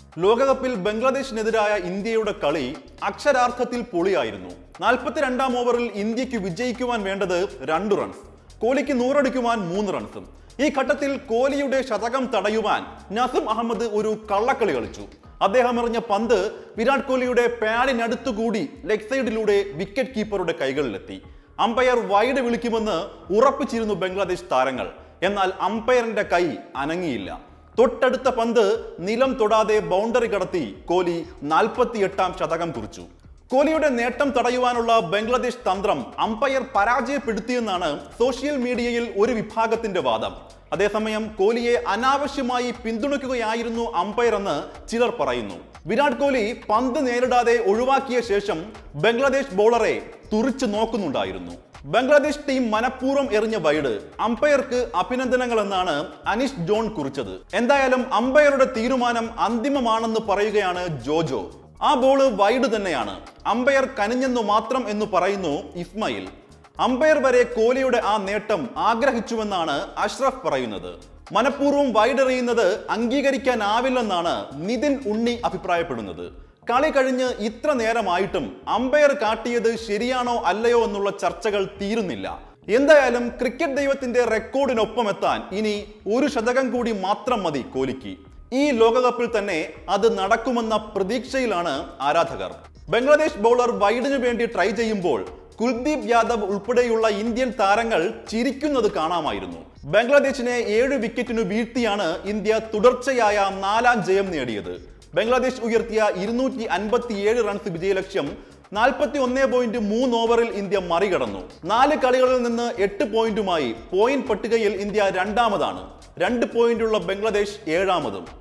ലോകകപ്പിൽ ബംഗ്ലാദേശിനെതിരായ ഇന്ത്യയുടെ കളി അക്ഷരാർത്ഥത്തിൽ പൊളിയായിരുന്നു നാൽപ്പത്തിരണ്ടാം ഓവറിൽ ഇന്ത്യക്ക് വിജയിക്കുവാൻ വേണ്ടത് രണ്ട് റൺസ് കോഹ്ലിക്ക് നൂറടിക്കുവാൻ മൂന്ന് റൺസും ഈ ഘട്ടത്തിൽ കോഹ്ലിയുടെ ശതകം തടയുവാൻ നസിം അഹമ്മദ് ഒരു കള്ളക്കളി കളിച്ചു അദ്ദേഹം എറിഞ്ഞ പന്ത് വിരാട് കോഹ്ലിയുടെ പാഡിനടുത്തുകൂടി ലെഗ് സൈഡിലൂടെ വിക്കറ്റ് കീപ്പറുടെ കൈകളിലെത്തി അമ്പയർ വൈഡ് വിളിക്കുമെന്ന് ഉറപ്പിച്ചിരുന്നു ബംഗ്ലാദേശ് താരങ്ങൾ എന്നാൽ അമ്പയറിന്റെ കൈ അനങ്ങിയില്ല തൊട്ടടുത്ത പന്ത് നിലം തൊടാതെ ബൗണ്ടറി കടത്തി കോഹ്ലി നാൽപ്പത്തിയെട്ടാം ശതകം കുറിച്ചു കോഹ്ലിയുടെ നേട്ടം തടയുവാനുള്ള ബംഗ്ലാദേശ് തന്ത്രം അമ്പയർ പരാജയപ്പെടുത്തിയെന്നാണ് സോഷ്യൽ മീഡിയയിൽ ഒരു വിഭാഗത്തിന്റെ വാദം അതേസമയം കോഹ്ലിയെ അനാവശ്യമായി പിന്തുണയ്ക്കുകയായിരുന്നു അമ്പയർ എന്ന് ചിലർ പറയുന്നു വിരാട് കോഹ്ലി പന്ത് നേരിടാതെ ഒഴിവാക്കിയ ശേഷം ബംഗ്ലാദേശ് ബൗളറെ തുറിച്ചു നോക്കുന്നുണ്ടായിരുന്നു ബംഗ്ലാദേശ് ടീം മനഃപൂർവ്വം എറിഞ്ഞ വൈഡ് അമ്പയർക്ക് അഭിനന്ദനങ്ങൾ എന്നാണ് അനിഷ് ജോൺ കുറിച്ചത് എന്തായാലും അമ്പയറുടെ തീരുമാനം അന്തിമമാണെന്ന് പറയുകയാണ് ജോജോ ആ ബോള് വൈഡ് തന്നെയാണ് അമ്പയർ കനിഞ്ഞെന്നു മാത്രം എന്ന് പറയുന്നു ഇസ്മയിൽ അമ്പയർ വരെ കോഹ്ലിയുടെ ആ നേട്ടം ആഗ്രഹിച്ചുവെന്നാണ് അഷ്റഫ് പറയുന്നത് മനഃപൂർവ്വം വൈഡ് എറിയുന്നത് അംഗീകരിക്കാനാവില്ലെന്നാണ് നിതിൻ ഉണ്ണി അഭിപ്രായപ്പെടുന്നത് കളി കഴിഞ്ഞ് ഇത്ര നേരമായിട്ടും അമ്പയർ കാട്ടിയത് ശരിയാണോ അല്ലയോ എന്നുള്ള ചർച്ചകൾ തീരുന്നില്ല എന്തായാലും ക്രിക്കറ്റ് ദൈവത്തിന്റെ റെക്കോർഡിനൊപ്പം എത്താൻ ഇനി ഒരു ശതകം കൂടി മാത്രം മതി കോഹ്ലിക്ക് ഈ ലോകകപ്പിൽ തന്നെ അത് നടക്കുമെന്ന പ്രതീക്ഷയിലാണ് ആരാധകർ ബംഗ്ലാദേശ് ബൗളർ വൈഡിനു വേണ്ടി ട്രൈ ചെയ്യുമ്പോൾ കുൽദീപ് യാദവ് ഉൾപ്പെടെയുള്ള ഇന്ത്യൻ താരങ്ങൾ ചിരിക്കുന്നത് കാണാമായിരുന്നു ബംഗ്ലാദേശിനെ ഏഴ് വിക്കറ്റിനു വീഴ്ത്തിയാണ് ഇന്ത്യ തുടർച്ചയായ നാലാം ജയം നേടിയത് ബംഗ്ലാദേശ് ഉയർത്തിയ ഇരുന്നൂറ്റി അൻപത്തിയേഴ് റൺസ് വിജയലക്ഷ്യം നാൽപ്പത്തി ഒന്നേ പോയിന്റ് മൂന്ന് ഓവറിൽ ഇന്ത്യ മറികടന്നു നാല് കളികളിൽ നിന്ന് എട്ട് പോയിന്റുമായി പോയിന്റ് പട്ടികയിൽ ഇന്ത്യ രണ്ടാമതാണ് രണ്ട് പോയിന്റുള്ള ബംഗ്ലാദേശ് ഏഴാമതും